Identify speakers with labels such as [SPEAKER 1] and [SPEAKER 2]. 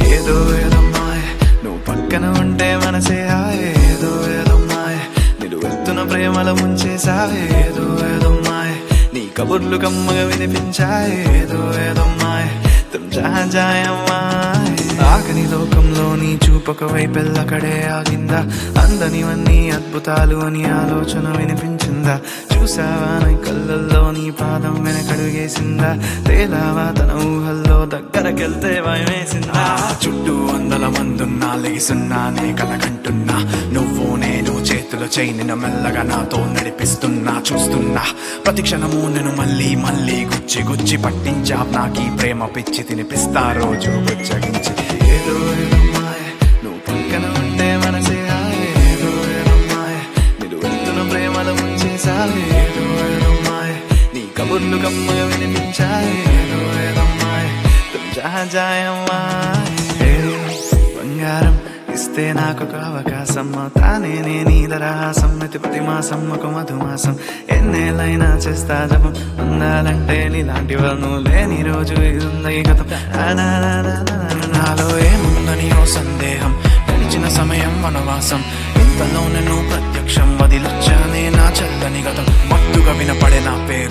[SPEAKER 1] ఏదో ఏదో మాయ నువ్వు పక్కన ఉంటే మనసే హాయ్ ఏదో ఏదో మాయ నిన్ను వెళ్తున్న ప్రేమల ముంచేసావే ఏదో ఏదో మాయ నీ కబుర్లు కమ్మగా వినిపించాయి ఏదో ఏదో మాయ తుమ్ జహా జాయ మాయ ఆకని లోకంలో నీ చూపక వైపెల్లకడే ఆగిందా అందనివన్నీ అద్భుతాలు అని ఆలోచన వినిపించిందా చూసావా నీ కళ్ళల్లో నీ పాదం వెనకడుగేసిందా తేలావా తన ఊహల్లో దగ్గరకెళ్తే భయమేసిందా చుట్టూ వందల మందున్నా లేసున్నానే కలకంటున్నా నువ్వు నేను చేతుల చేయి నిన్ను మెల్లగా నాతో నడిపిస్తున్నా చూస్తున్నా ప్రతి క్షణము నేను మళ్ళీ మళ్ళీ గుచ్చి గుచ్చి పట్టించా నాకీ ప్రేమ పిచ్చి తినిపిస్తా రోజు బుచ్చగించి ఏదో ఏదో మాయ నువ్వు పక్కన ఉంటే మనసే హాయ్ ఏదో ఏదో మాయ నిన్ను వెళ్తున్న ప్రేమల ముంచేసావే ఏదో ఏదో మాయ నీ కబుర్లు కమ్మగా వినిపించాయి ఏదో ఏదో మాయ తుమ్ జహా జాయ మాయ ఏదో బంగారం ఇస్తే నాకొక అవకాశం తానే నే నీదరహాసం అతి ప్రతి మాసం ఒక మధుమాసం ఎన్నేళ్ళైనా చేస్తా జపం అందాలంటే నీలాంటి వాళ్ళు లేని రోజు ఇదుంది గతం ఆ నా నా నా నా నా నాలో ఏముందని ఓ సందేహం గడిచిన సమయం వనవాసం ఇంతలో నేను ప్రత్యక్షం వదిలొచ్చానే నా చల్లని గతం మత్తుగా వినపడే నా పేరు